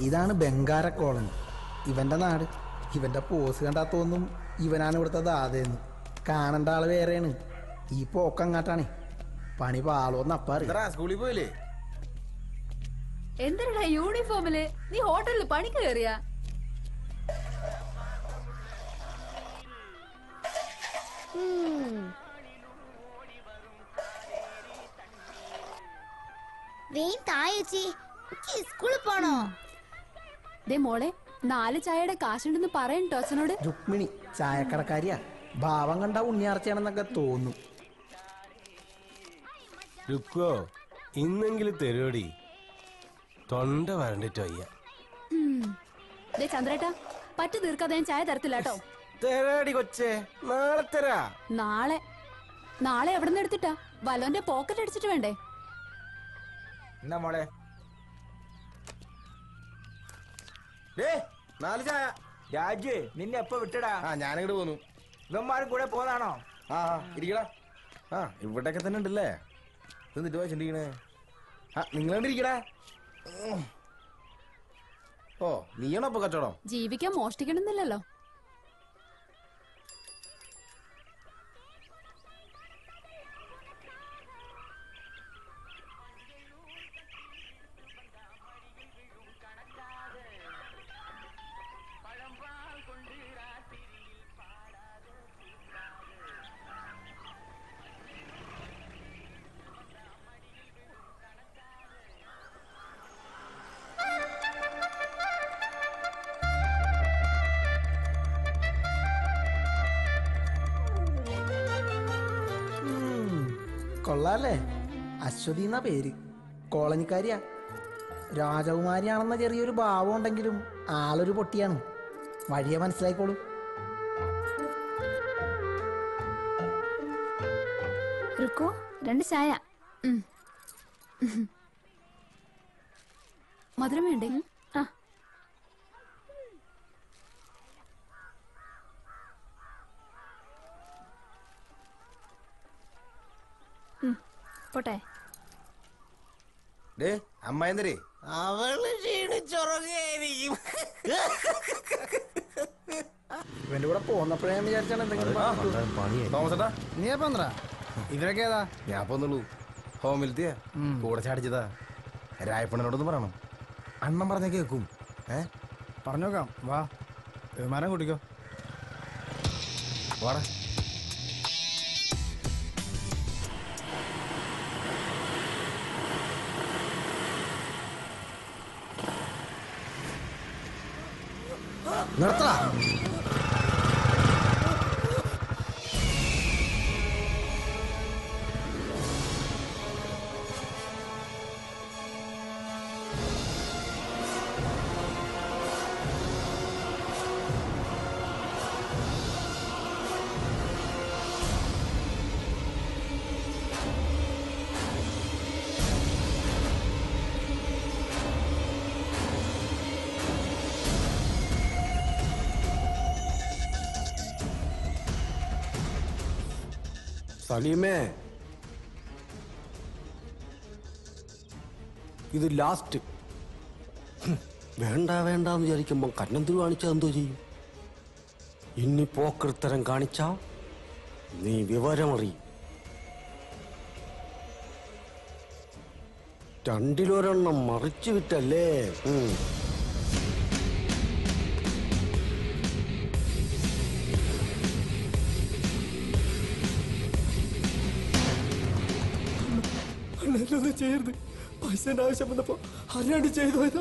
ഇതാണ് ബംഗാര കോളനി ഇവന്റെ നാട് ഇവന്റെ പോസ് കണ്ടാ തോന്നും ഇവനാണ് ഇവിടുത്തെ ദാതയെന്ന് കാണേണ്ട ആള് വേറെയാണ് ഈ പോക്കങ്ങാട്ടാണ് പണി പാളോന്ന് അപ്പാറി സ്കൂളിൽ പോയില്ലേ എന്തിനാ യൂണിഫോമില് നീ ഹോട്ടലിൽ പണിക്ക് കയറിയാ വേം തായേച്ചി സ്കൂളിൽ പോണോ ദേ മോളെ നാല് ചായയുടെ കാശുണ്ടെന്ന് പറയണ്ടോ അച്ഛനോട് രുക്മിണി ചായക്കടക്കാരിയാ ഭാവം കണ്ട ഉണ്ണിയാർച്ചയാണെന്നൊക്കെ തോന്നും രുക്കോ ഇന്നെങ്കിലും തരുവടി തൊണ്ട വരണ്ടിട്ട് വയ്യ ഉം. ദേ ചന്ദ്രേട്ടാ പറ്റു തീർക്കാതെ ഞാൻ ചായ തരത്തില്ല കേട്ടോ തരാടി കൊച്ചേ നാളെ തരാ നാളെ നാളെ എവിടെ നിന്ന് എടുത്തിട്ടാ വലോന്റെ പോക്കറ്റ് അടിച്ചിട്ട് വേണ്ടേ എന്നാ മോളെ ഡേ നാല് ചായ രാജു നിന്നെ എപ്പോ വിട്ടടാ ആ ഞാനിങ്ങോട്ട് പോന്നു ഇവന്മാരും കൂടെ പോന്നാണോ ആ ആ, ഇരിക്കടാ ആ ഇവിടെയൊക്കെ തന്നെ ഉണ്ടല്ലേ ഇത് എന്നിട്ട് വായിച്ചിരിക്കണേ ആ നിങ്ങളോണ്ട് ഇരിക്കടാ ഉം. ഓ നീയാണോ അപ്പൊ കച്ചവടം ജീവിക്കാൻ മോഷ്ടിക്കണമെന്നില്ലല്ലോ കൊള്ളാല്ലേ അശ്വതി എന്നാ പേര് കോളനിക്കാരിയാ രാജകുമാരിയാണെന്ന ചെറിയൊരു ഭാവം ഉണ്ടെങ്കിലും ആളൊരു പൊട്ടിയാണ് വഴിയെ മനസ്സിലായിക്കോളൂ റുക്കോ രണ്ട് ചായ ഉം. മധുരം വേണ്ടേ ആ ഉം. പോട്ടെ ഡേ അമ്മായന്തരേ അവള് ക്ഷീണിച്ചുറങ്ങായിരിക്കും ഇവന്റെ കൂടെ പോന്നപ്പോഴേ ഞാൻ വിചാരിച്ചാണ് എന്തെങ്കിലും പറഞ്ഞിട്ട് തോമസേട്ടാ നീ എപ്പോ എന്താ ഇവരൊക്കെ ഏതാ ഞാൻ പോന്നുള്ളൂ ഹോമിലത്തിയാ കൂടെ ചാടിച്ചതാ രായപ്പണ്ണനോടൊന്ന് പറയണം അണ്ണൻ പറഞ്ഞ കേക്കും ഏ പറഞ്ഞോക്കാം വാ വിമാനം കൂട്ടിക്കോ വാടാ നിർത്തടാ സലീമേ ഇത് ലാസ്റ്റ് ഹും, വേണ്ട വേണ്ട എന്ന് വിചാരിക്കുമ്പോൾ കന്നന്തിരി കാണിച്ചാൽ എന്തോ ചെയ്യും ഇനി പോക്കൃത്തരം കാണിച്ചാ നീ വിവരമറിയും രണ്ടിലൊരെണ്ണം മറിച്ചു വിട്ടല്ലേ ഉം. എന്നൊന്നും ചെയ്യരുത് പൈസന്റെ ആവശ്യം വന്നപ്പോ അറിയാണ്ട് ചെയ്തു പോയതാ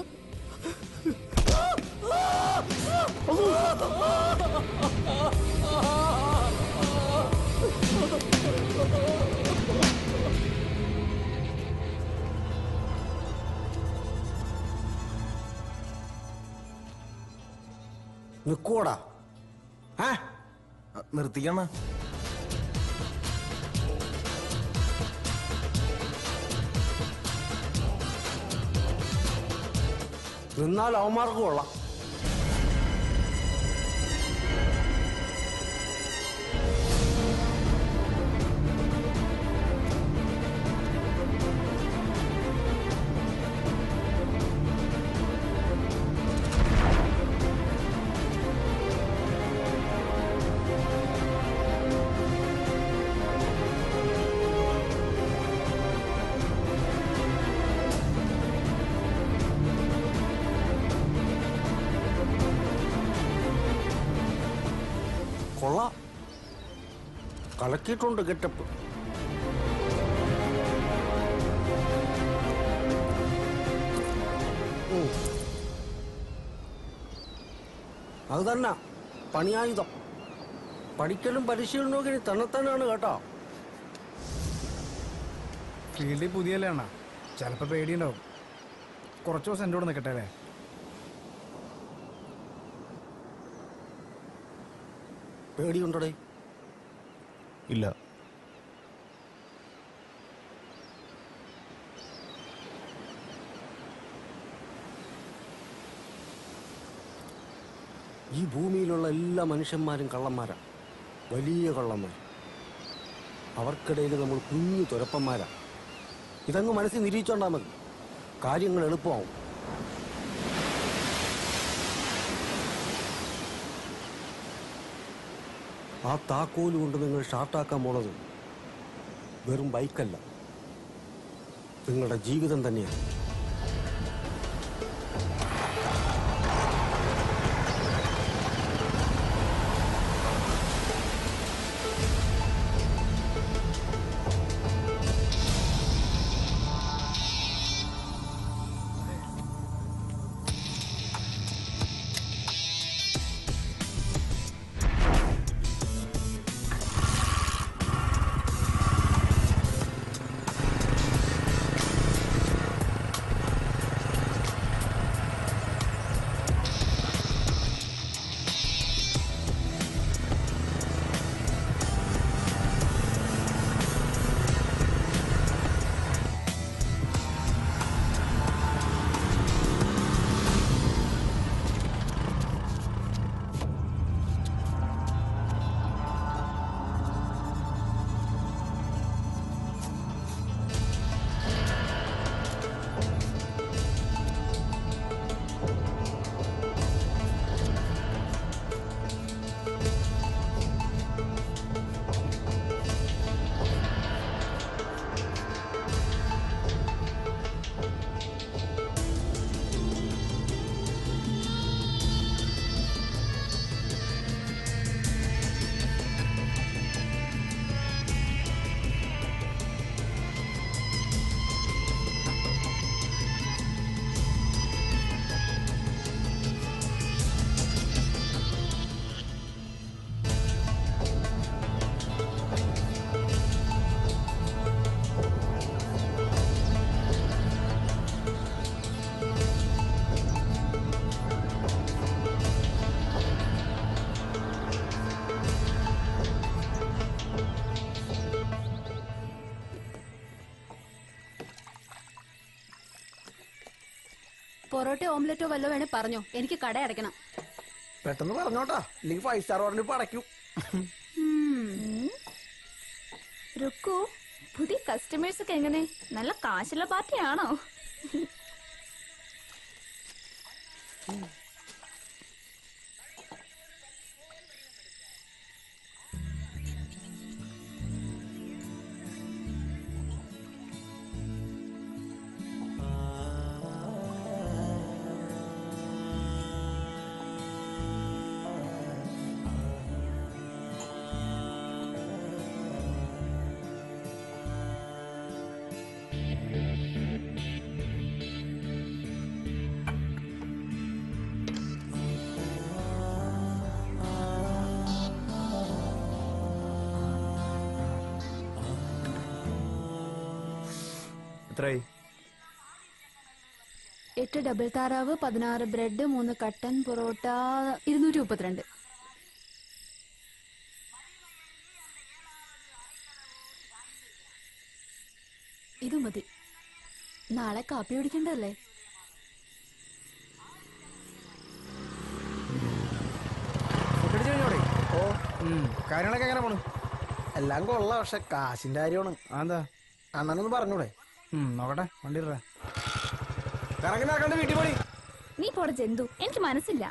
നിക്കോടാ ആ നിർത്തിക്കണ നിന്നാൽ അവന്മാർക്ക് കൊള്ളാം കൊള്ളാം കലക്കിയിട്ടുണ്ട് ഗെറ്റപ്പ് ഉം. അത് തന്നെ പണിയായുധം പഠിക്കലും പരിശീലനവും ഒക്കെ ഇനി തന്നെത്താനാണ് കേട്ടോ ഫീൽഡിൽ പുതിയല്ലേ അണ്ണാ ചിലപ്പോൾ പേടിയുണ്ടാവും കുറച്ച് ദിവസം എൻ്റെ കൂടെ നിൽക്കട്ടെ അല്ലേ പേടിയുണ്ടടേ ഇല്ല ഈ ഭൂമിയിലുള്ള എല്ലാ മനുഷ്യന്മാരും കള്ളന്മാരാ വലിയ കള്ളന്മാർ അവർക്കിടയിൽ നമ്മൾ കുഞ്ഞു തുരപ്പന്മാരാ ഇതങ്ങ് മനസ്സിൽ നിരീക്ഷണ്ടാ മതി കാര്യങ്ങൾ എളുപ്പമാവും ആ താക്കോല് കൊണ്ട് നിങ്ങൾ ഷാർട്ടാക്കാൻ പോണത് വെറും ബൈക്കല്ല നിങ്ങളുടെ ജീവിതം തന്നെയാണ് പൊറോട്ട ഓംലെറ്റോ വല്ലോ വേണേ പറഞ്ഞോ എനിക്ക് കട അടയ്ക്കണം പെട്ടെന്ന് പറഞ്ഞോട്ടാ ഇല്ലെങ്കിൽ ഫൈവ് സ്റ്റാർ ഓർഡർ പടയ്ക്കും റുക്കു പുതിയ കസ്റ്റമേഴ്സ് ഒക്കെ എങ്ങനെ നല്ല കാശുള്ള പാർട്ടിയാണോ എത്രയായി എട്ട് ഡബിൾ താറാവ് പതിനാറ് ബ്രെഡ് മൂന്ന് കട്ടൻ പൊറോട്ട ഇരുന്നൂറ്റി മുപ്പത്തിരണ്ട് ഇത് മതി നാളെ കാപ്പി കുടിക്കണ്ടല്ലേ ഫുഡ് കഴിഞ്ഞോടെ ഓ കാര്യങ്ങളൊക്കെ എങ്ങനെ പോണു എല്ലാം കൊള്ളാം പക്ഷെ കാശിന്റെ കാര്യമാണ് ആ എന്താ അണ്ണനൊന്ന് പറഞ്ഞൂടെ ഉം, നോക്കട്ടെ വണ്ടി ഇടറാ കറങ്ങി നടക്കണ്ട വീട്ടിൽ പോയി നീ പോടെ ജന്തു എനിക്ക് മനസ്സില്ല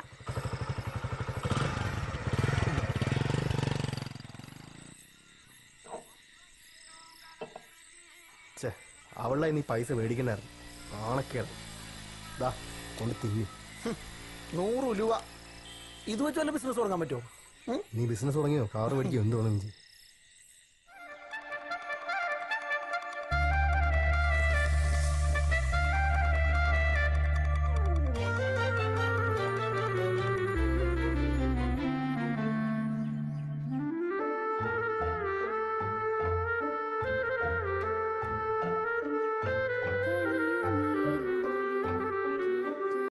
ഛേ അവളെ നീ പൈസ മേടിക്കണ്ടായിരുന്നു ആണക്കേട് ദാ കൊണ്ട് തിന്നു നൂറ് രൂപ ഇത് വെച്ച് വല്ല ബിസിനസ് തുടങ്ങാൻ പറ്റുമോ നീ ബിസിനസ് തുടങ്ങിയോ കാറ് മേടിക്കോ എന്ത് വേണം ചെയ്യും